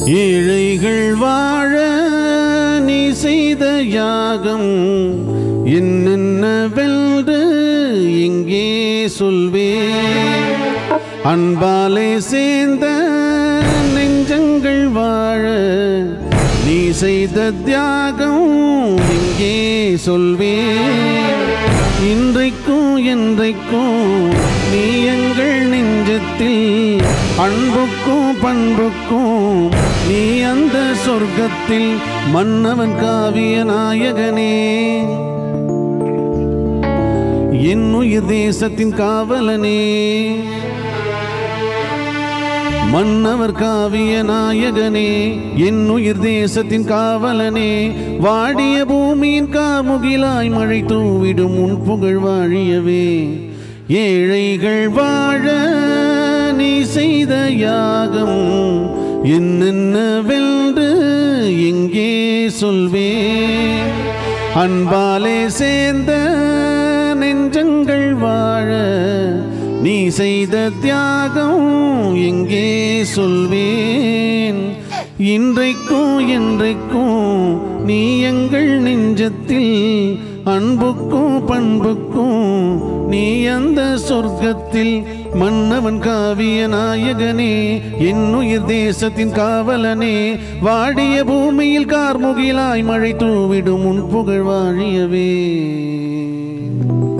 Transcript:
ஏழைகள் வாழ நீ செய்த யாகம் என்னென்னவென்று இங்கே சொல்வேன் அன்பாலே சேர்ந்த நெஞ்சங்கள் வாழ நீ செய்த தியாகம் இங்கே சொல்வேன் இன்றைக்கும் என்றைக்கும் நீ எங்கள் நெஞ்சத்தில் அன்புக்கும் பண்புக்கும் நீ அந்த சொர்க்கத்தில் மன்னவன் காவிய நாயகனே என் உயிர் தேசத்தின் காவலனே மன்னவர் காவிய நாயகனே என் உயிர் தேசத்தின் காவலனே வாடிய பூமியின் காமுகிலாய் மழை தூவிடும் உன் புகழ் வாழியவே ஏழைகள் வாழ நீ செய்த யாகம் என்னென்னவென்று எங்கே சொல்வேன் அன்பாலே சேர்ந்த நெஞ்சங்கள் வாழ நீ செய்த தியாகம் எங்கே சொல்வேன் இன்றைக்கும் என்றைக்கும் நீ எங்கள் நெஞ்சத்தில் அன்புக்கும் பண்புக்கும் நீ அந்த சொர்க்கத்தில் மன்னவன் காவிய நாயகனே என் உயிர் தேசத்தின் காவலனே வாடிய பூமியில் கார்முகிலாய் மழை தூவிடும் உன் புகழ் வாழியவே